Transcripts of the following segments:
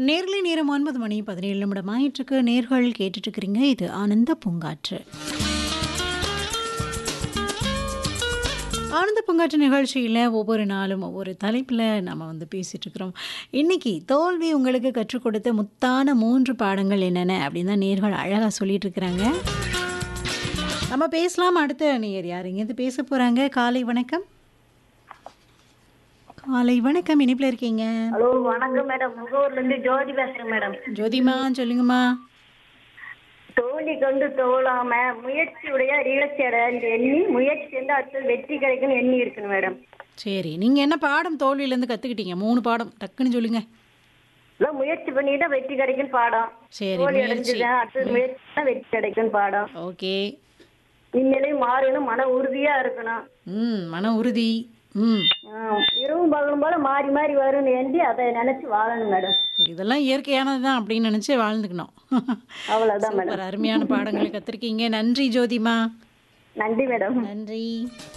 நேர்களை நேரம் ஒன்பது மணி பதினேழு நிமிடம் ஆயிற்றுக்கு நேர்கள் கேட்டுட்டு இருக்கிறீங்க இது ஆனந்த பூங்காற்று ஆனந்த பூங்காற்று நிகழ்ச்சியில் ஒவ்வொரு நாளும் ஒவ்வொரு தலைப்பில் நம்ம வந்து பேசிகிட்டு இருக்கிறோம் இன்னைக்கு தோல்வி உங்களுக்கு கற்றுக் கொடுத்த முத்தான மூன்று பாடங்கள் என்னென்ன அப்படின்னு தான் நேர்கள் அழகாக சொல்லிட்டு இருக்கிறாங்க நம்ம பேசலாம் அடுத்த நேர் யார் இங்கேருந்து பேச போகிறாங்க காலை வணக்கம் காலை வணக்கம் இனிப்பில் இருக்கீங்க ஹலோ வணக்கம் மேடம் முகூர்ல இருந்து ஜோதி பேசுறேன் மேடம் ஜோதிமா சொல்லுங்கம்மா தோல்வி கொண்டு தோலாம முயற்சியுடைய இலச்சட எண்ணி முயற்சி செஞ்சு அடுத்தது வெற்றி கிடைக்கும்னு எண்ணி இருக்குன்னு மேடம் சரி நீங்கள் என்ன பாடம் தோல்வியிலேருந்து கற்றுக்கிட்டீங்க மூணு பாடம் டக்குன்னு சொல்லுங்க இல்லை முயற்சி பண்ணிட்டா வெற்றி கிடைக்கும் பாடம் சரி தோல்வி முயற்சி அடைஞ்சுட்டேன் அடுத்தது முயற்சி பண்ணா வெற்றி கிடைக்கும் பாடம் ஓகே இந்நிலையும் மாறணும் மன உறுதியா இருக்கணும் ம் மன உறுதி ம் ஆஹ் இரவும் பகலும் போல மாறி மாறி வரும்னு எண்ணி அதை நினைச்சு வாழணும் மேடம் சரி, இதெல்லாம் இயற்கையானது தான் அப்படின்னு நினச்சி வாழ்ந்துக்கணும் அவ்வளவுதான் மேடம் சூப்பர் அருமையான பாடங்களை கற்றுருக்கீங்க நன்றி ஜோதிமா நன்றி மேடம் நன்றி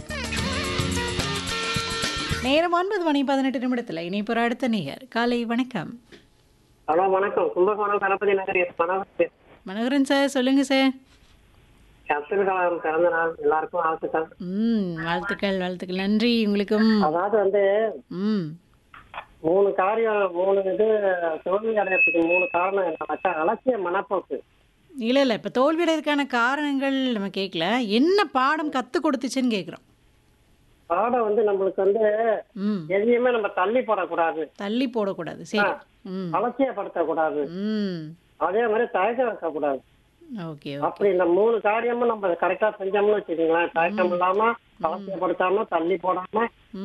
நேரம் ஒன்பது மணி பதினெட்டு நிமிடத்தில் இணைப்போர் அடுத்த நேயர் காலை வணக்கம் ஹலோ வணக்கம் கும்பகோணம் கணபதி நகர் எஸ் மனோகர் மனோகரன் சார் சொல்லுங்க சார் அப்துல் கலாம் பிறந்த நாள் எல்லாருக்கும் வாழ்த்துக்கள் ம் வாழ்த்துக்கள் வாழ்த்துக்கள் நன்றி உங்களுக்கும் அதாவது வந்து ம் மூணு காரியம் மூணு இது தோல்வி அடையறதுக்கு மூணு காரணம் என்னன்னாக்கா அலட்சிய மனப்போக்கு இல்லை இல்லை இப்போ தோல்வியடைறதுக்கான காரணங்கள் நம்ம கேட்கல என்ன பாடம் கற்றுக் கொடுத்துச்சுன்னு கேட்குறோம் பாடம் வந்து நம்மளுக்கு வந்து ம் எதையுமே நம்ம தள்ளி போடக்கூடாது தள்ளி போடக்கூடாது சரி ம் அலட்சியப்படுத்தக்கூடாது ம் அதே மாதிரி தயக்கம் வைக்கக்கூடாது ஓகே அப்படி இந்த மூணு காரியமும் நம்ம கரெக்டா செஞ்சோம்னு வச்சுக்கோங்களேன் தயக்கம் இல்லாம அலட்சியப்படுத்தாம தள்ளி போடாம